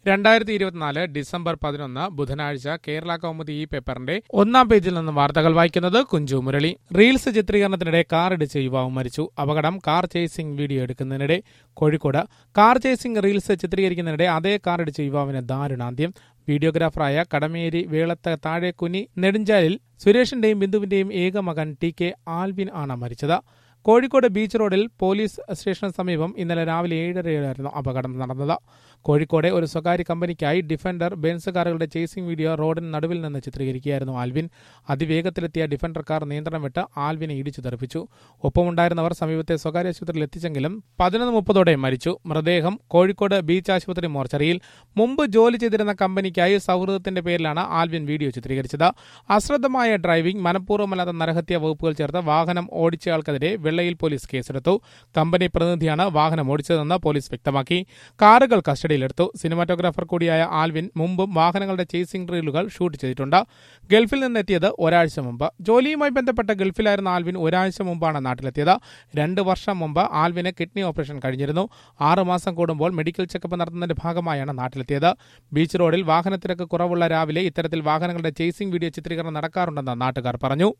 രണ്ടായിരത്തി ഇരുപത്തിനാല് ഡിസംബർ പതിനൊന്ന് ബുധനാഴ്ച കേരള കൗമുദി ഈ പേപ്പറിന്റെ ഒന്നാം പേജിൽ നിന്ന് വാർത്തകൾ വായിക്കുന്നത് കുഞ്ചു മുരളി റീൽസ് ചിത്രീകരണത്തിനിടെ കാർ ഇടിച്ച് യുവാവ് മരിച്ചു അപകടം കാർ ചേസിംഗ് വീഡിയോ എടുക്കുന്നതിനിടെ കോഴിക്കോട് കാർ ചേസിംഗ് റീൽസ് ചിത്രീകരിക്കുന്നതിനിടെ അതേ കാർ ഇടിച്ച് യുവാവിന് ദാരുണാന്ത്യം വീഡിയോഗ്രാഫറായ കടമേരി വേളത്ത താഴെക്കുനി നെടുഞ്ചാലിൽ സുരേഷിന്റെയും ബിന്ദുവിന്റെയും ഏക മകൻ ടി കെ ആൽവിൻ ആണ് മരിച്ചത് കോഴിക്കോട് ബീച്ച് റോഡിൽ പോലീസ് സ്റ്റേഷന് സമീപം ഇന്നലെ രാവിലെ ഏഴരയായിരുന്നു അപകടം നടന്നത് കോഴിക്കോടെ ഒരു സ്വകാര്യ കമ്പനിക്കായി ഡിഫൻഡർ ബെൻസ് കാറുകളുടെ ചേസിംഗ് വീഡിയോ റോഡിന് നടുവിൽ നിന്ന് ചിത്രീകരിക്കുകയായിരുന്നു ആൽവിൻ അതിവേഗത്തിലെത്തിയ ഡിഫൻഡർ കാർ നിയന്ത്രണം വിട്ട് ആൽവിനെ ഇടിച്ചു തെറിപ്പിച്ചു ഒപ്പമുണ്ടായിരുന്നവർ സമീപത്തെ സ്വകാര്യ ആശുപത്രിയിൽ എത്തിച്ചെങ്കിലും പതിനൊന്ന് മുപ്പതോടെ മരിച്ചു മൃതദേഹം കോഴിക്കോട് ബീച്ച് ആശുപത്രി മോർച്ചറിയിൽ മുമ്പ് ജോലി ചെയ്തിരുന്ന കമ്പനിക്കായി സൗഹൃദത്തിന്റെ പേരിലാണ് ആൽവിൻ വീഡിയോ ചിത്രീകരിച്ചത് അശ്രദ്ധമായ ഡ്രൈവിംഗ് മനഃപൂർവ്വമല്ലാത്ത നരഹത്യ വകുപ്പുകൾ ചേർത്ത് വാഹനം ഓടിച്ചയാൾക്കെതിരെ വെള്ളയിൽ പോലീസ് കേസെടുത്തു കമ്പനി പ്രതിനിധിയാണ് വാഹനം ഓടിച്ചതെന്ന് പോലീസ് വ്യക്തമാക്കി കാറുകൾ കസ്റ്റഡിയിലെടുത്തു സിനിമാറ്റോഗ്രാഫർ കൂടിയായ ആൽവിൻ മുമ്പും വാഹനങ്ങളുടെ ചേസിംഗ് റീലുകൾ ഷൂട്ട് ചെയ്തിട്ടുണ്ട് ഗൾഫിൽ നിന്നെത്തിയത് ഒരാഴ്ച മുമ്പ് ജോലിയുമായി ബന്ധപ്പെട്ട ഗൾഫിലായിരുന്ന ആൽവിൻ ഒരാഴ്ച മുമ്പാണ് നാട്ടിലെത്തിയത് രണ്ട് വർഷം മുമ്പ് ആൽവിന് കിഡ്നി ഓപ്പറേഷൻ കഴിഞ്ഞിരുന്നു ആറ് മാസം കൂടുമ്പോൾ മെഡിക്കൽ ചെക്കപ്പ് നടത്തുന്നതിന്റെ ഭാഗമായാണ് നാട്ടിലെത്തിയത് ബീച്ച് റോഡിൽ വാഹനത്തിരക്ക് കുറവുള്ള രാവിലെ ഇത്തരത്തിൽ വാഹനങ്ങളുടെ ചേസിംഗ് വീഡിയോ ചിത്രീകരണം നടക്കാറുണ്ടെന്ന് നാട്ടുകാർ പറഞ്ഞു